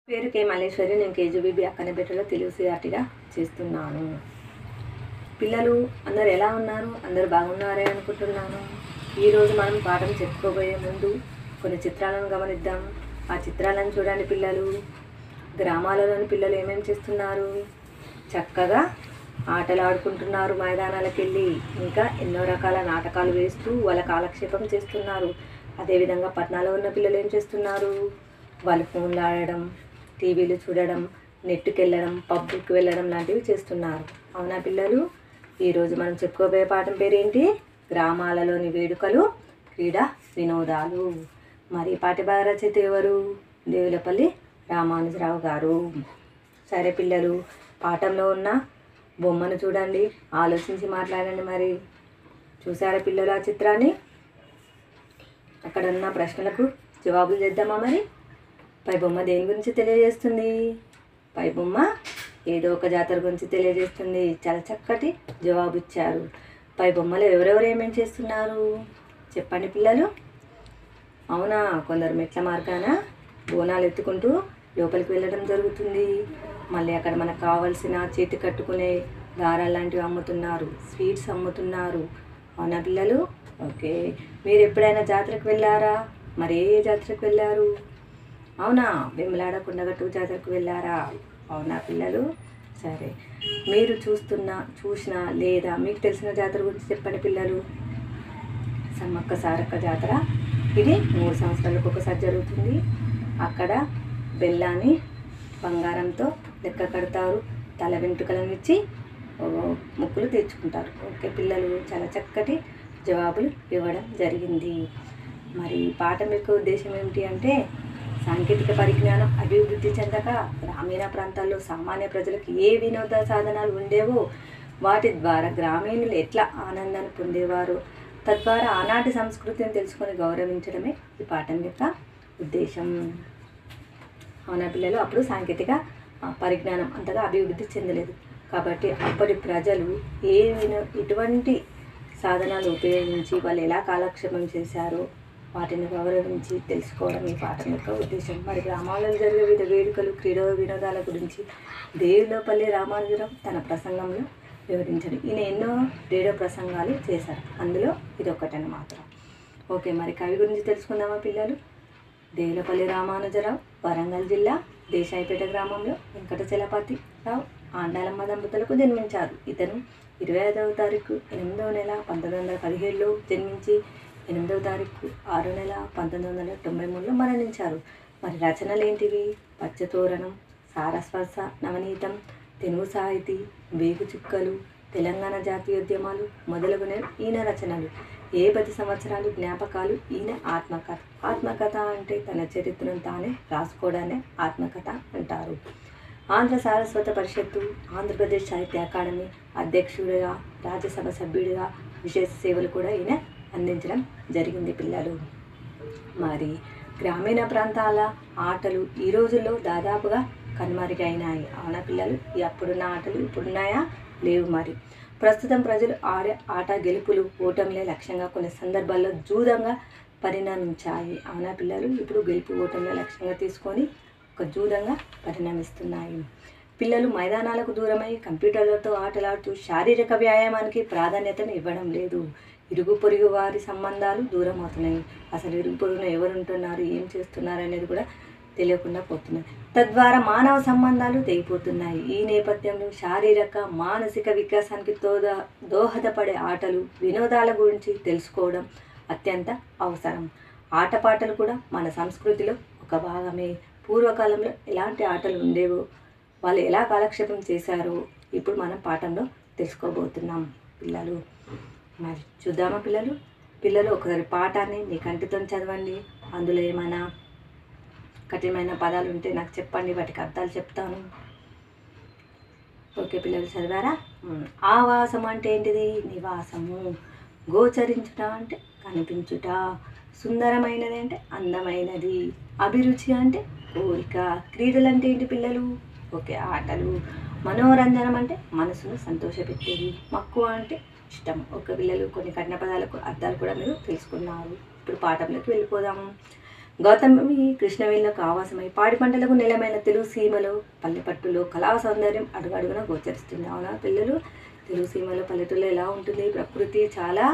పేరు కే మల్లేశ్వరి నేను కేజీబీబీ అక్కనబెట్టలో తెలుగు సిఆర్టీగా చేస్తున్నాను పిల్లలు అందరు ఎలా ఉన్నారు అందరు బాగున్నారే అనుకుంటున్నాను ఈరోజు మనం పాఠం చెప్పుకోబోయే ముందు కొన్ని చిత్రాలను గమనిద్దాం ఆ చిత్రాలను చూడండి పిల్లలు గ్రామాలలోని పిల్లలు ఏమేమి చేస్తున్నారు చక్కగా ఆటలు ఆడుకుంటున్నారు మైదానాలకు వెళ్ళి ఇంకా ఎన్నో రకాల నాటకాలు వేస్తూ వాళ్ళ కాలక్షేపం చేస్తున్నారు అదేవిధంగా పట్టణాల్లో ఉన్న పిల్లలు ఏం చేస్తున్నారు వాళ్ళు ఫోన్లు ఆడడం టీవీలు చూడడం నెట్కి వెళ్ళడం పబ్కి వెళ్ళడం లాంటివి చేస్తున్నారు అవునా పిల్లలు ఈరోజు మనం చెప్పుకోబోయే పాఠం పేరేంటి గ్రామాలలోని వేడుకలు క్రీడా వినోదాలు మరి ఈ పాఠ్య భాగ రచయిత ఎవరు దేవులపల్లి రామానుజరావు గారు సరే పిల్లలు పాఠంలో ఉన్న బొమ్మను చూడండి ఆలోచించి మాట్లాడండి మరి చూసారా పిల్లలు ఆ చిత్రాన్ని అక్కడ ఉన్న ప్రశ్నలకు జవాబులు చేద్దామా మరి పై బొమ్మ దేని గురించి తెలియజేస్తుంది పై బొమ్మ ఏదో ఒక జాతర గురించి తెలియజేస్తుంది చాలా చక్కటి జవాబు ఇచ్చారు పై బొమ్మలో ఎవరెవరు ఏమేం చేస్తున్నారు చెప్పండి పిల్లలు అవునా కొందరు మెట్ల మార్గాన బోనాలు ఎత్తుకుంటూ లోపలికి వెళ్ళడం జరుగుతుంది మళ్ళీ అక్కడ మనకు కావాల్సిన చేతి కట్టుకునే దారాలు లాంటివి అమ్ముతున్నారు స్వీట్స్ అమ్ముతున్నారు అవునా పిల్లలు ఓకే మీరు ఎప్పుడైనా జాతరకు వెళ్ళారా మరి ఏ ఏ జాతరకు వెళ్ళారు అవునా వెమ్లాడ కొండగట్టు జాతరకు వెళ్ళారా అవునా పిల్లలు సరే మీరు చూస్తున్న చూసిన లేదా మీకు తెలిసిన జాతర గురించి చెప్పండి పిల్లలు సమ్మక్క సారక్క జాతర ఇది మూడు సంవత్సరాలకు ఒకసారి జరుగుతుంది అక్కడ బెల్లాన్ని బంగారంతో లెక్క కడతారు తల వెంట్రుకలను ఇచ్చి ఓ, మొక్కులు తీర్చుకుంటారు ఓకే పిల్లలు చాలా చక్కటి జవాబులు ఇవ్వడం జరిగింది మరి ఈ పాఠం యొక్క ఉద్దేశం ఏమిటి అంటే సాంకేతిక పరిజ్ఞానం అభివృద్ధి చెందక గ్రామీణ ప్రాంతాల్లో సామాన్య ప్రజలకు ఏ వినోద సాధనాలు ఉండేవో వాటి ద్వారా గ్రామీణులు ఎట్లా ఆనందాన్ని పొందేవారు తద్వారా ఆనాటి సంస్కృతిని తెలుసుకొని గౌరవించడమే ఈ పాఠం యొక్క ఉద్దేశం అవునా పిల్లలు అప్పుడు సాంకేతిక ఆ, పరిజ్ఞానం అంతగా అభివృద్ధి చెందలేదు కాబట్టి అప్పటి ప్రజలు ఏ వినో ఎటువంటి సాధనాలు ఉపయోగించి వాళ్ళు ఎలా కాలక్షేపం చేశారో వాటిని గౌరవించి తెలుసుకోవడం ఈ పాఠం యొక్క ఉద్దేశం మరి గ్రామాలలో జరిగే వివిధ వేడుకలు క్రీడా వినోదాల గురించి దేవులపల్లి రామానుజరం తన ప్రసంగంలో వివరించాడు ఈయన ఎన్నో రేడియో ప్రసంగాలు చేశారు అందులో ఇది ఒకటని మాత్రం ఓకే మరి కవి గురించి తెలుసుకుందామా పిల్లలు దేవులపల్లి రామానుజరావు వరంగల్ జిల్లా దేశాయిపేట గ్రామంలో వెంకటచలపతి రావు ఆండాలమ్మ దంపతులకు జన్మించారు ఇతను ఇరవై ఐదవ తారీఖు ఎనిమిదవ నెల పంతొమ్మిది వందల పదిహేడులో జన్మించి ఎనిమిదవ తారీఖు ఆరో నెల పంతొమ్మిది వందల తొంభై మూడులో మరణించారు మరి రచనలు ఏంటివి పచ్చతోరణం సారస్పర్శ నవనీతం తెలుగు సాహితీ వేగు చుక్కలు తెలంగాణ జాతీయోద్యమాలు మొదలగునే ఈయన రచనలు ఏ పది సంవత్సరాలు జ్ఞాపకాలు ఈయన ఆత్మకథ ఆత్మకథ అంటే తన చరిత్రను తానే రాసుకోవడాన్ని ఆత్మకథ అంటారు ఆంధ్ర సారస్వత పరిషత్తు ఆంధ్రప్రదేశ్ సాహిత్య అకాడమీ అధ్యక్షుడిగా రాజ్యసభ సభ్యుడిగా విశేష సేవలు కూడా ఈయన అందించడం జరిగింది పిల్లలు మరి గ్రామీణ ప్రాంతాల ఆటలు ఈ రోజుల్లో దాదాపుగా కనుమరుగైనాయి అవునా పిల్లలు ఈ అప్పుడున్న ఆటలు ఇప్పుడున్నాయా లేవు మరి ప్రస్తుతం ప్రజలు ఆడే ఆట గెలుపులు ఓటమిలే లక్ష్యంగా కొన్ని సందర్భాల్లో జూదంగా పరిణమించాయి అవునా పిల్లలు ఇప్పుడు గెలుపు ఓటమిలే లక్ష్యంగా తీసుకొని ఒక జూదంగా పరిణమిస్తున్నాయి పిల్లలు మైదానాలకు దూరమై కంప్యూటర్లతో ఆటలాడుతూ శారీరక వ్యాయామానికి ప్రాధాన్యతను ఇవ్వడం లేదు ఇరుగు పొరుగు వారి సంబంధాలు దూరం అవుతున్నాయి అసలు ఇరుగు పొరుగున ఎవరు ఉంటున్నారు ఏం చేస్తున్నారు అనేది కూడా తెలియకుండా పోతున్నాయి తద్వారా మానవ సంబంధాలు తెగిపోతున్నాయి ఈ నేపథ్యంలో శారీరక మానసిక వికాసానికి తోద దోహదపడే ఆటలు వినోదాల గురించి తెలుసుకోవడం అత్యంత అవసరం ఆటపాటలు కూడా మన సంస్కృతిలో ఒక భాగమే పూర్వకాలంలో ఎలాంటి ఆటలు ఉండేవో వాళ్ళు ఎలా కాలక్షేపం చేశారో ఇప్పుడు మనం పాఠంలో తెలుసుకోబోతున్నాం పిల్లలు మరి చూద్దామా పిల్లలు పిల్లలు ఒకసారి పాఠాన్ని మీ కంటితో చదవండి అందులో ఏమైనా కఠినమైన పదాలు ఉంటే నాకు చెప్పండి వాటికి అర్థాలు చెప్తాను ఓకే పిల్లలు చదివారా ఉమ్. ఆవాసం అంటే ఏంటిది నివాసము గోచరించుట అంటే కనిపించుట సుందరమైనది అంటే అందమైనది అభిరుచి అంటే కోరిక క్రీడలు అంటే ఏంటి పిల్లలు ఓకే ఆటలు మనోరంజనం అంటే మనసును సంతోషపెట్టేది మక్కువ అంటే ఇష్టం ఒక పిల్లలు కొన్ని కఠిన పదాలకు అర్థాలు కూడా మీరు తెలుసుకున్నారు ఇప్పుడు పాఠంలోకి వెళ్ళిపోదాము గౌతమి కృష్ణవేణులకు ఆవాసమై పాడి పంటలకు నిలమైన తెలుగు సీమలో పల్లెపట్టులో కళా సౌందర్యం అడుగడుగున గోచరిస్తుంది అవునా పిల్లలు తెలుగు సీమలో పల్లెటూరులో ఎలా ఉంటుంది ప్రకృతి చాలా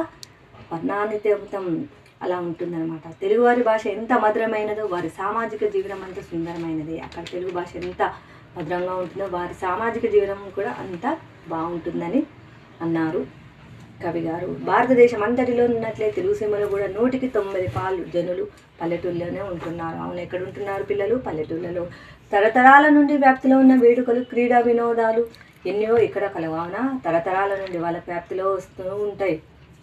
వర్ణాన్వితం అలా ఉంటుందన్నమాట తెలుగువారి భాష ఎంత మధురమైనదో వారి సామాజిక జీవనం అంత సుందరమైనది అక్కడ తెలుగు భాష ఎంత మధురంగా ఉంటుందో వారి సామాజిక జీవనం కూడా అంత బాగుంటుందని అన్నారు కవి గారు భారతదేశం అంతటిలో ఉన్నట్లే తెలుగు సీమలో కూడా నూటికి తొమ్మిది పాలు జనులు పల్లెటూళ్ళలోనే ఉంటున్నారు అవును ఎక్కడ ఉంటున్నారు పిల్లలు పల్లెటూళ్ళలో తరతరాల నుండి వ్యాప్తిలో ఉన్న వేడుకలు క్రీడా వినోదాలు ఎన్నో ఇక్కడ కలవు అవునా తరతరాల నుండి వాళ్ళ వ్యాప్తిలో వస్తూ ఉంటాయి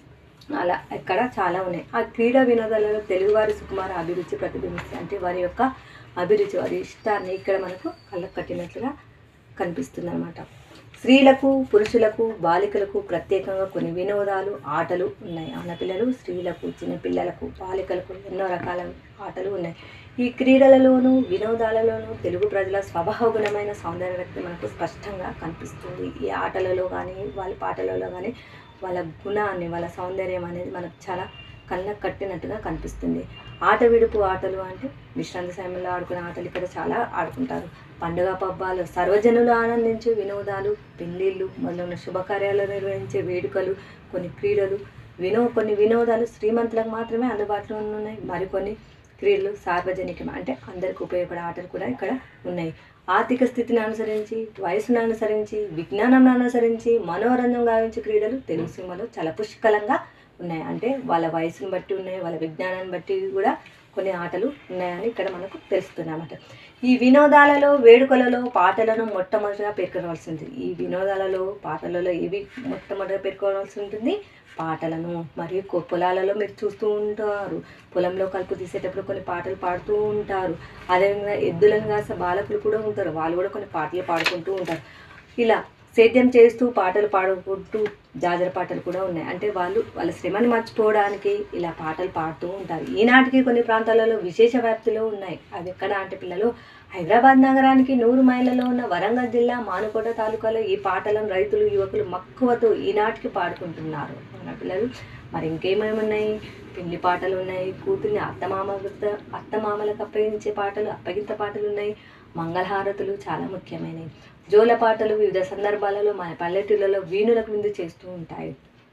అలా ఇక్కడ చాలా ఉన్నాయి ఆ క్రీడా వినోదాలలో తెలుగువారి సుకుమార అభిరుచి ప్రతిబింబిస్తుంది అంటే వారి యొక్క అభిరుచి వారి ఇష్టాన్ని ఇక్కడ మనకు కళ్ళకు కట్టినట్లుగా కనిపిస్తుంది అనమాట స్త్రీలకు పురుషులకు బాలికలకు ప్రత్యేకంగా కొన్ని వినోదాలు ఆటలు ఉన్నాయి ఆడపిల్లలు స్త్రీలకు చిన్నపిల్లలకు బాలికలకు ఎన్నో రకాల ఆటలు ఉన్నాయి ఈ క్రీడలలోనూ వినోదాలలోనూ తెలుగు ప్రజల స్వభావగుణమైన సౌందర్య వ్యక్తి మనకు స్పష్టంగా కనిపిస్తుంది ఈ ఆటలలో కానీ వాళ్ళ పాటలలో కానీ వాళ్ళ గుణాన్ని వాళ్ళ సౌందర్యం అనేది మనకు చాలా కళ్ళకు కట్టినట్టుగా కనిపిస్తుంది ఆట విడుపు ఆటలు అంటే విశ్రాంతి సమయంలో ఆడుకునే ఆటలు ఇక్కడ చాలా ఆడుకుంటారు పండుగ పబ్బాలు సర్వజనులు ఆనందించే వినోదాలు పెళ్ళిళ్ళు మొదలైన శుభకార్యాలు నిర్వహించే వేడుకలు కొన్ని క్రీడలు వినో కొన్ని వినోదాలు శ్రీమంతులకు మాత్రమే అందుబాటులో ఉన్నాయి మరికొన్ని క్రీడలు సార్వజనికం అంటే అందరికి ఉపయోగపడే ఆటలు కూడా ఇక్కడ ఉన్నాయి ఆర్థిక స్థితిని అనుసరించి వయసును అనుసరించి విజ్ఞానం అనుసరించి మనోరంజం గావించే క్రీడలు తెలుగు సినిమాలో చాలా పుష్కలంగా ఉన్నాయి అంటే వాళ్ళ వయసును బట్టి ఉన్నాయి వాళ్ళ విజ్ఞానాన్ని బట్టి కూడా కొన్ని ఆటలు ఉన్నాయని ఇక్కడ మనకు తెలుస్తుంది అన్నమాట ఈ వినోదాలలో వేడుకలలో పాటలను మొట్టమొదటిగా పేర్కొనవలసి ఉంటుంది ఈ వినోదాలలో పాటలలో ఏవి మొట్టమొదటిగా పేర్కొనవలసి ఉంటుంది పాటలను మరియు కొ- పొలాలలో మీరు చూస్తూ ఉంటారు పొలంలో కలుపు తీసేటప్పుడు కొన్ని పాటలు పాడుతూ ఉంటారు అదేవిధంగా ఎద్దులను కాసే బాలకులు కూడా ఉంటారు వాళ్ళు కూడా కొన్ని పాటలు పాడుకుంటూ ఉంటారు ఇలా సేద్యం చేస్తూ పాటలు పాడుకుంటూ జాజర పాటలు కూడా ఉన్నాయి అంటే వాళ్ళు వాళ్ళ శ్రమని మర్చిపోవడానికి ఇలా పాటలు పాడుతూ ఉంటారు ఈనాటికి కొన్ని ప్రాంతాలలో విశేష వ్యాప్తిలో ఉన్నాయి అది ఎక్కడ అంటే పిల్లలు హైదరాబాద్ నగరానికి నూరు మైళ్ళలో ఉన్న వరంగల్ జిల్లా మానుకోట తాలూకాలో ఈ పాటలను రైతులు యువకులు మక్కువతో ఈనాటికి పాడుకుంటున్నారు మన పిల్లలు మరి ఇంకేమేమి ఉన్నాయి పెళ్లి పాటలు ఉన్నాయి కూతుర్ని అత్తమామ అత్తమామలకు అప్పగించే పాటలు అప్పగింత పాటలు ఉన్నాయి మంగళహారతులు చాలా ముఖ్యమైనవి జోల పాటలు వివిధ సందర్భాలలో మన పల్లెటూళ్ళలో వీణులకు విందు చేస్తూ ఉంటాయి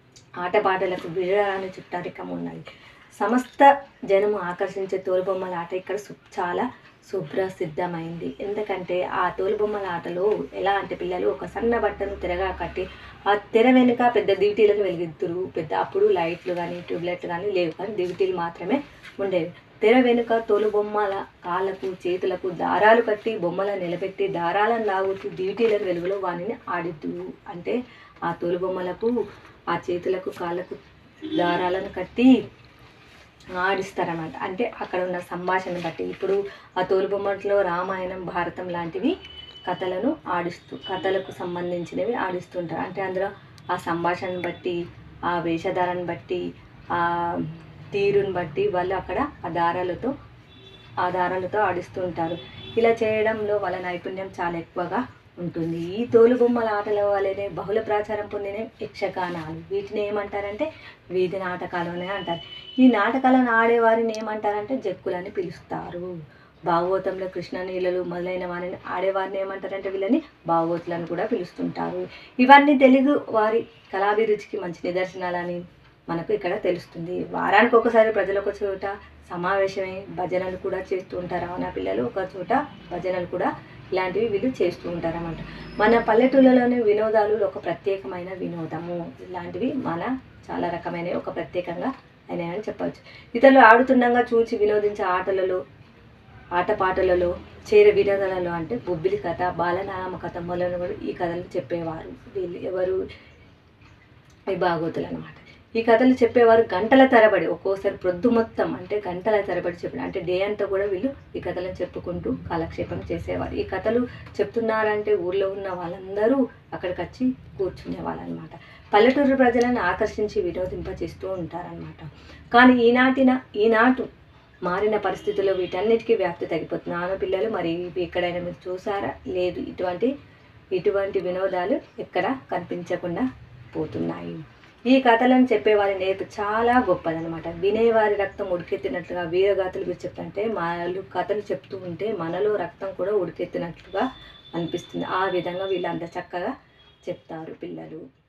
ఆటపాటలకు విడరాని చుట్టరికం ఉన్నది సమస్త జనము ఆకర్షించే తోలుబొమ్మల ఆట ఇక్కడ సు- చాలా సుప్రసిద్ధమైంది ఎందుకంటే ఆ తోలుబొమ్మల ఆటలో ఎలా అంటే పిల్లలు ఒక సన్న బట్టను తెరగా కట్టి ఆ తెర వెనుక పెద్ద దివిటీలను వెలిగిద్దురు పెద్ద అప్పుడు లైట్లు కానీ ట్యూబ్లైట్లు కానీ లేవు కానీ దివిటీలు మాత్రమే ఉండేవి తెర వెనుక తోలుబొమ్మల కాళ్ళకు చేతులకు దారాలు కట్టి బొమ్మలను నిలబెట్టి దారాలను లాగుతూ దివిటీలను వెలుగులో వానిని ఆడిద్దురు అంటే ఆ తోలుబొమ్మలకు ఆ చేతులకు కాళ్ళకు దారాలను కట్టి ఆడిస్తారన్నమాట అంటే అక్కడ ఉన్న సంభాషణ బట్టి ఇప్పుడు ఆ తోలుబొమ్మట్లో రామాయణం భారతం లాంటివి కథలను ఆడిస్తూ కథలకు సంబంధించినవి ఆడిస్తుంటారు అంటే అందులో ఆ సంభాషణను బట్టి ఆ వేషధారను బట్టి ఆ తీరుని బట్టి వాళ్ళు అక్కడ ఆ దారాలతో ఆ దారాలతో ఆడిస్తూ ఉంటారు ఇలా చేయడంలో వాళ్ళ నైపుణ్యం చాలా ఎక్కువగా ఉంటుంది ఈ తోలుబొమ్మల ఆటల వల్లనే బహుళ ప్రచారం పొందిన యక్షగానాలు వీటిని ఏమంటారంటే వీధి నాటకాలు అని అంటారు ఈ నాటకాలను ఆడేవారిని ఏమంటారంటే జక్కులని పిలుస్తారు భాగవతంలో కృష్ణ నీళ్ళలు మొదలైన వారిని ఆడేవారిని ఏమంటారంటే వీళ్ళని భాగవతులను కూడా పిలుస్తుంటారు ఇవన్నీ తెలుగు వారి కళాభిరుచికి మంచి నిదర్శనాలని మనకు ఇక్కడ తెలుస్తుంది వారానికి ఒకసారి ప్రజలు ఒక చోట సమావేశమై భజనలు కూడా చేస్తూ ఉంటారు అవునా పిల్లలు ఒక చోట భజనలు కూడా ఇలాంటివి వీళ్ళు చేస్తూ ఉంటారు అన్నమాట మన పల్లెటూళ్ళలోని వినోదాలు ఒక ప్రత్యేకమైన వినోదము ఇలాంటివి మన చాలా రకమైన ఒక ప్రత్యేకంగా అయినాయని చెప్పవచ్చు ఇతరులు ఆడుతుండగా చూచి వినోదించే ఆటలలో ఆటపాటలలో చేర వినోదాలలో అంటే బొబ్బిలి కథ బాలనామ కథ మొదలైన కూడా ఈ కథలు చెప్పేవారు వీళ్ళు ఎవరు ఈ భాగవతులు అనమాట ఈ కథలు చెప్పేవారు గంటల తరబడి ఒక్కోసారి ప్రొద్దు మొత్తం అంటే గంటల తరబడి చెప్పిన అంటే డే అంతా కూడా వీళ్ళు ఈ కథలను చెప్పుకుంటూ కాలక్షేపం చేసేవారు ఈ కథలు చెప్తున్నారంటే ఊర్లో ఉన్న వాళ్ళందరూ అక్కడికి వచ్చి కూర్చునేవాళ్ళు అనమాట పల్లెటూరు ప్రజలను ఆకర్షించి వినోదింపచేస్తూ ఉంటారనమాట కానీ ఈనాటిన ఈనాటు మారిన పరిస్థితుల్లో వీటన్నిటికీ వ్యాప్తి తగ్గిపోతుంది ఆడపిల్లలు మరి ఇవి ఎక్కడైనా మీరు చూసారా లేదు ఇటువంటి ఇటువంటి వినోదాలు ఎక్కడ కనిపించకుండా పోతున్నాయి ఈ కథలను చెప్పేవారి నేర్పు చాలా గొప్పదనమాట వినేవారి రక్తం ఉడికెత్తినట్లుగా వీరగాథలు గురించి చెప్తుంటే వాళ్ళు కథలు చెప్తూ ఉంటే మనలో రక్తం కూడా ఉడికెత్తినట్లుగా అనిపిస్తుంది ఆ విధంగా వీళ్ళు అంత చక్కగా చెప్తారు పిల్లలు